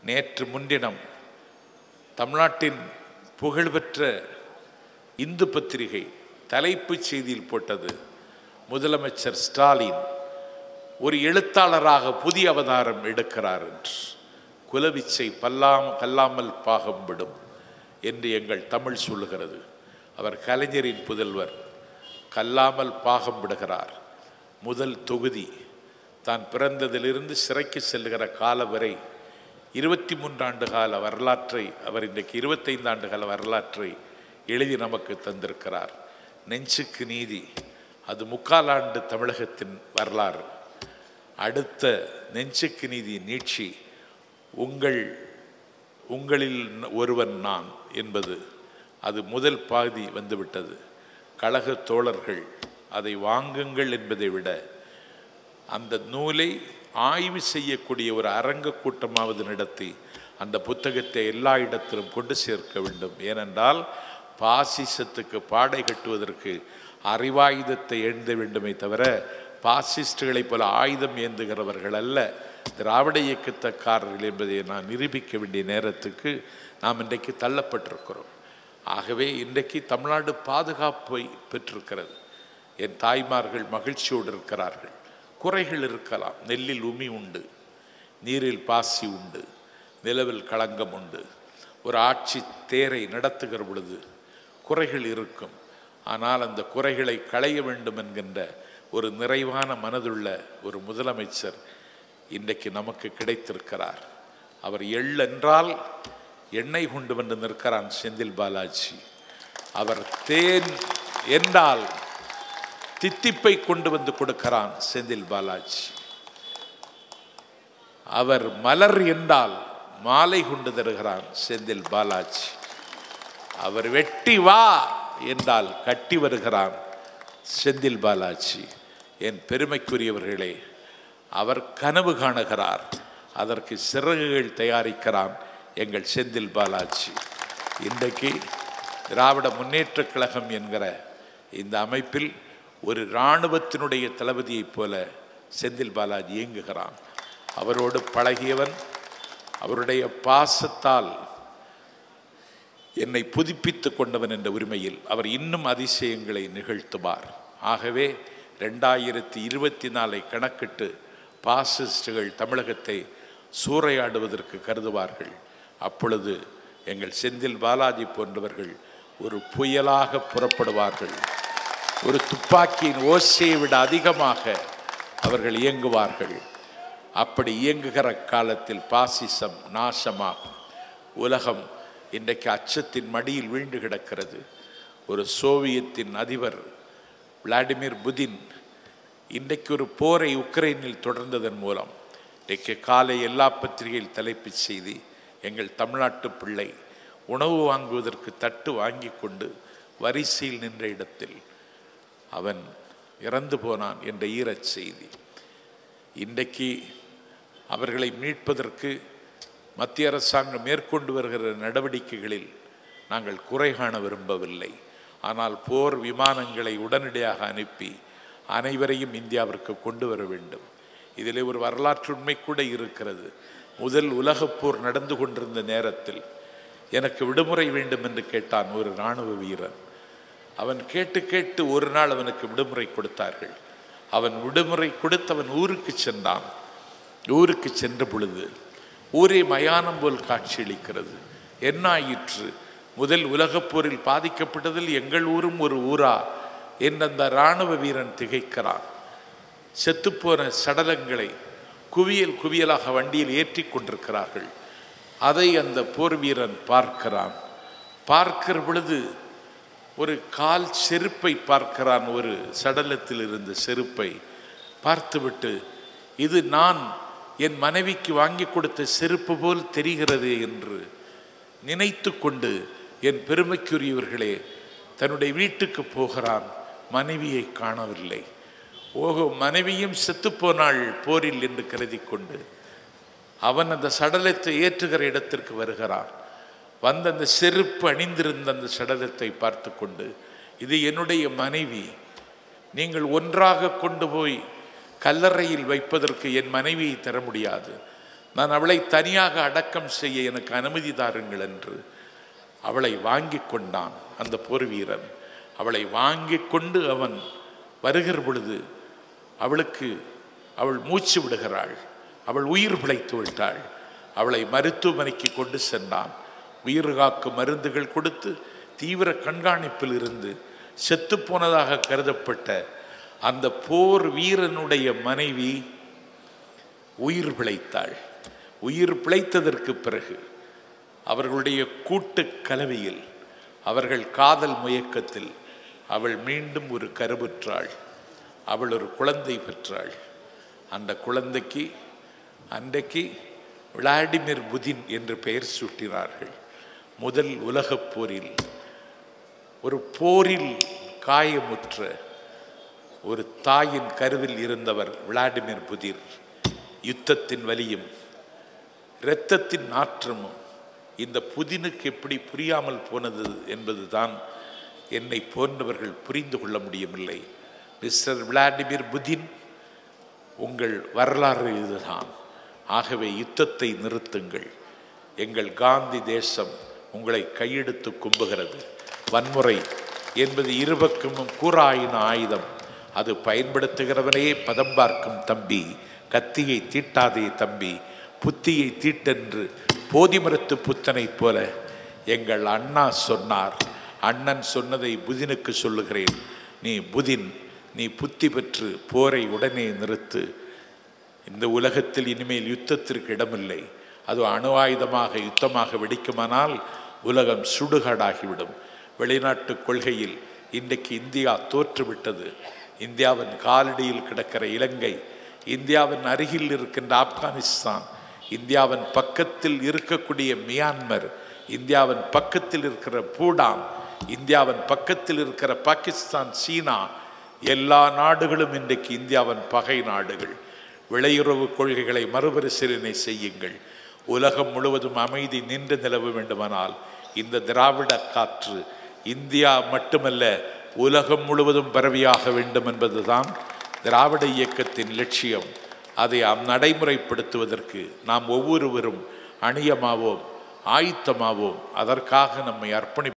நேற்று முன்தினம் தமிழ்நாட்டின் புகழ்பெற்ற இந்து பத்திரிகை தலைப்புச் செய்தியில் போட்டது முதலமைச்சர் ஸ்டாலின் ஒரு எழுத்தாளராக புதிய அவதாரம் எடுக்கிறார் என்று குலவிச்சை பல்லாம் கல்லாமல் பாகம் விடும் என்று எங்கள் தமிழ் சொல்லுகிறது அவர் கலைஞரின் புதல்வர் கல்லாமல் பாகம் விடுகிறார் முதல் தொகுதி தான் பிறந்ததிலிருந்து சிறைக்கு செல்லுகிற கால வரை இருபத்தி மூன்றாண்டு கால வரலாற்றை அவர் இன்றைக்கு இருபத்தைந்து ஆண்டு கால வரலாற்றை எழுதி நமக்கு தந்திருக்கிறார் நெஞ்சுக்கு நீதி அது முக்காலாண்டு தமிழகத்தின் வரலாறு அடுத்த நெஞ்சுக்கு நீதி நீட்சி உங்கள் உங்களில் ஒருவன் நான் என்பது அது முதல் பாதி வந்துவிட்டது கழக தோழர்கள் அதை வாங்குங்கள் என்பதை விட அந்த நூலை ஆய்வு செய்யக்கூடிய ஒரு அரங்க கூட்டமாவது நடத்தி அந்த புத்தகத்தை எல்லா இடத்திலும் கொண்டு சேர்க்க வேண்டும் ஏனென்றால் பாசிசத்துக்கு பாடை கட்டுவதற்கு அறிவாயுதத்தை எழுந்த வேண்டுமே தவிர பாசிஸ்டுகளைப் போல ஆயுதம் ஏந்துகிறவர்கள் அல்ல திராவிட இயக்கத்தக்காரர்கள் என்பதை நான் நிரூபிக்க வேண்டிய நேரத்துக்கு நாம் இன்றைக்கு தள்ளப்பட்டிருக்கிறோம் ஆகவே இன்றைக்கு தமிழ்நாடு பாதுகாப்பை பெற்றிருக்கிறது என் தாய்மார்கள் மகிழ்ச்சியோடு இருக்கிறார்கள் குறைகள் இருக்கலாம் நெல்லில் உமி உண்டு நீரில் பாசி உண்டு நிலவில் களங்கம் உண்டு ஒரு ஆட்சி தேரை நடத்துகிற பொழுது குறைகள் இருக்கும் ஆனால் அந்த குறைகளை களைய வேண்டும் என்கின்ற ஒரு நிறைவான மனதுள்ள ஒரு முதலமைச்சர் இன்றைக்கு நமக்கு கிடைத்திருக்கிறார் அவர் எள்ளென்றால் எண்ணெய் கொண்டு வந்து நிற்கிறான் செந்தில் பாலாஜி அவர் தேன் என்றால் தித்திப்பை கொண்டு வந்து கொடுக்கிறான் செந்தில் பாலாஜி அவர் மலர் என்றால் மாலை கொண்டு தருகிறான் செந்தில் பாலாஜி அவர் வெட்டி வா என்றால் கட்டி வருகிறான் செந்தில் பாலாஜி என் பெருமைக்குரியவர்களே அவர் கனவு காணுகிறார் அதற்கு சிறகுகள் தயாரிக்கிறான் எங்கள் செந்தில் பாலாஜி இன்றைக்கு திராவிட முன்னேற்றக் கழகம் என்கிற இந்த அமைப்பில் ஒரு இராணுவத்தினுடைய தளபதியைப் போல செந்தில் பாலாஜி இயங்குகிறான் அவரோடு பழகியவன் அவருடைய பாசத்தால் என்னை புதுப்பித்து கொண்டவன் என்ற உரிமையில் அவர் இன்னும் அதிசயங்களை நிகழ்த்துவார் ஆகவே ரெண்டாயிரத்தி இருபத்தி நாலை கணக்கிட்டு பாசிஸ்டுகள் தமிழகத்தை சூறையாடுவதற்கு கருதுவார்கள் அப்பொழுது எங்கள் செந்தில் பாலாஜி போன்றவர்கள் ஒரு புயலாக புறப்படுவார்கள் ஒரு துப்பாக்கியின் ஓசையை விட அதிகமாக அவர்கள் இயங்குவார்கள் அப்படி இயங்குகிற காலத்தில் பாசிசம் நாசமாகும் உலகம் இன்றைக்கு அச்சத்தின் மடியில் வீழ்ந்து கிடக்கிறது ஒரு சோவியத்தின் அதிபர் விளாடிமிர் புதின் இன்றைக்கு ஒரு போரை உக்ரைனில் தொடர்ந்ததன் மூலம் இன்றைக்கு காலை எல்லா பத்திரிகையில் தலைப்புச் செய்தி எங்கள் தமிழ்நாட்டு பிள்ளை உணவு வாங்குவதற்கு தட்டு வாங்கி கொண்டு வரிசையில் நின்ற இடத்தில் அவன் இறந்து போனான் என்ற ஈரச் செய்தி இன்றைக்கு அவர்களை மீட்பதற்கு மத்திய அரசாங்கம் மேற்கொண்டு வருகிற நடவடிக்கைகளில் நாங்கள் குறை காண விரும்பவில்லை ஆனால் போர் விமானங்களை உடனடியாக அனுப்பி அனைவரையும் இந்தியாவிற்கு கொண்டு வர வேண்டும் இதில் ஒரு வரலாற்று உண்மை கூட இருக்கிறது முதல் உலகப் போர் நடந்து கொண்டிருந்த நேரத்தில் எனக்கு விடுமுறை வேண்டும் என்று கேட்டான் ஒரு இராணுவ வீரன் அவன் கேட்டு கேட்டு ஒரு நாள் அவனுக்கு விடுமுறை கொடுத்தார்கள் அவன் விடுமுறை கொடுத்தவன் ஊருக்கு சென்றான் ஊருக்கு சென்ற பொழுது ஊரே மயானம் போல் காட்சியளிக்கிறது என்ன ஆயிற்று முதல் உலகப் போரில் பாதிக்கப்பட்டதில் எங்கள் ஊரும் ஒரு ஊரா என்று அந்த இராணுவ வீரன் திகைக்கிறான் செத்துப்போன சடலங்களை குவியல் குவியலாக வண்டியில் ஏற்றி கொண்டிருக்கிறார்கள் அதை அந்த போர் வீரன் பார்க்கிறான் பார்க்கிற பொழுது ஒரு கால் செருப்பை பார்க்கிறான் ஒரு சடலத்தில் இருந்த செருப்பை பார்த்துவிட்டு இது நான் என் மனைவிக்கு வாங்கி கொடுத்த செருப்பு போல் தெரிகிறது என்று நினைத்து கொண்டு என் பெருமைக்குரியவர்களே தன்னுடைய வீட்டுக்கு போகிறான் மனைவியை காணவில்லை ஓஹோ மனைவியும் செத்துப்போனாள் போரில் என்று கருதி கொண்டு அவன் அந்த சடலத்தை ஏற்றுகிற இடத்திற்கு வருகிறான் வந்த அந்த செருப்பு அணிந்திருந்த அந்த சடலத்தை பார்த்து கொண்டு இது என்னுடைய மனைவி நீங்கள் ஒன்றாக கொண்டு போய் கல்லறையில் வைப்பதற்கு என் மனைவியை தர முடியாது நான் அவளை தனியாக அடக்கம் செய்ய எனக்கு அனுமதி தாருங்கள் என்று அவளை வாங்கி கொண்டான் அந்த போர் வீரன் அவளை வாங்கி கொண்டு அவன் வருகிற பொழுது அவளுக்கு அவள் மூச்சு விடுகிறாள் அவள் உயிர் பிழைத்து விட்டாள் அவளை மருத்துவமனைக்கு கொண்டு சென்றான் உயிர் காக்கும் மருந்துகள் கொடுத்து தீவிர கண்காணிப்பில் இருந்து செத்துப்போனதாக கருதப்பட்ட அந்த போர் வீரனுடைய மனைவி உயிர் பிழைத்தாள் உயிர் பிழைத்ததற்கு பிறகு அவர்களுடைய கூட்டு கலவையில் அவர்கள் காதல் முயக்கத்தில் அவள் மீண்டும் ஒரு கருவுற்றாள் அவள் ஒரு குழந்தை பெற்றாள் அந்த குழந்தைக்கு அன்றைக்கு விளாடிமிர் புதின் என்று பெயர் சூட்டினார்கள் முதல் உலகப் போரில் ஒரு போரில் காயமுற்ற ஒரு தாயின் கருவில் இருந்தவர் விளாடிமிர் புதிர் யுத்தத்தின் வலியும் இரத்தத்தின் நாற்றமும் இந்த புதினுக்கு எப்படி புரியாமல் போனது என்பதுதான் என்னை போன்றவர்கள் புரிந்து கொள்ள முடியவில்லை மிஸ்டர் விளாடிமிர் புதின் உங்கள் வரலாறு இதுதான் ஆகவே யுத்தத்தை நிறுத்துங்கள் எங்கள் காந்தி தேசம் உங்களை கையெடுத்து கும்புகிறது வன்முறை என்பது இருபக்கமும் கூறாயின ஆயுதம் அது பயன்படுத்துகிறவனே பதம் பார்க்கும் தம்பி கத்தியை தீட்டாதே தம்பி புத்தியை தீட்டென்று போதிமரத்து புத்தனைப் போல எங்கள் அண்ணா சொன்னார் அண்ணன் சொன்னதை புதினுக்கு சொல்லுகிறேன் நீ புதின் நீ புத்தி பெற்று போரை உடனே நிறுத்து இந்த உலகத்தில் இனிமேல் யுத்தத்திற்கு இடமில்லை அது அணு ஆயுதமாக யுத்தமாக வெடிக்குமானால் உலகம் சுடுகாடாகிவிடும் வெளிநாட்டு கொள்கையில் இன்றைக்கு இந்தியா தோற்றுவிட்டது இந்தியாவின் காலடியில் கிடக்கிற இலங்கை இந்தியாவின் அருகில் இருக்கின்ற ஆப்கானிஸ்தான் இந்தியாவின் பக்கத்தில் இருக்கக்கூடிய மியான்மர் இந்தியாவின் பக்கத்தில் இருக்கிற பூடான் இந்தியாவின் பக்கத்தில் இருக்கிற பாகிஸ்தான் சீனா எல்லா நாடுகளும் இன்றைக்கு இந்தியாவின் பகை நாடுகள் விளையுறவு கொள்கைகளை மறுபரிசீலனை செய்யுங்கள் உலகம் முழுவதும் அமைதி நின்று நிலவ வேண்டுமானால் இந்த திராவிட காற்று இந்தியா மட்டுமல்ல உலகம் முழுவதும் பரவியாக வேண்டும் என்பதுதான் திராவிட இயக்கத்தின் லட்சியம் அதை நடைமுறைப்படுத்துவதற்கு நாம் ஒவ்வொருவரும் அணியமாவோம் ஆயத்தமாவோம் அதற்காக நம்மை அர்ப்பணி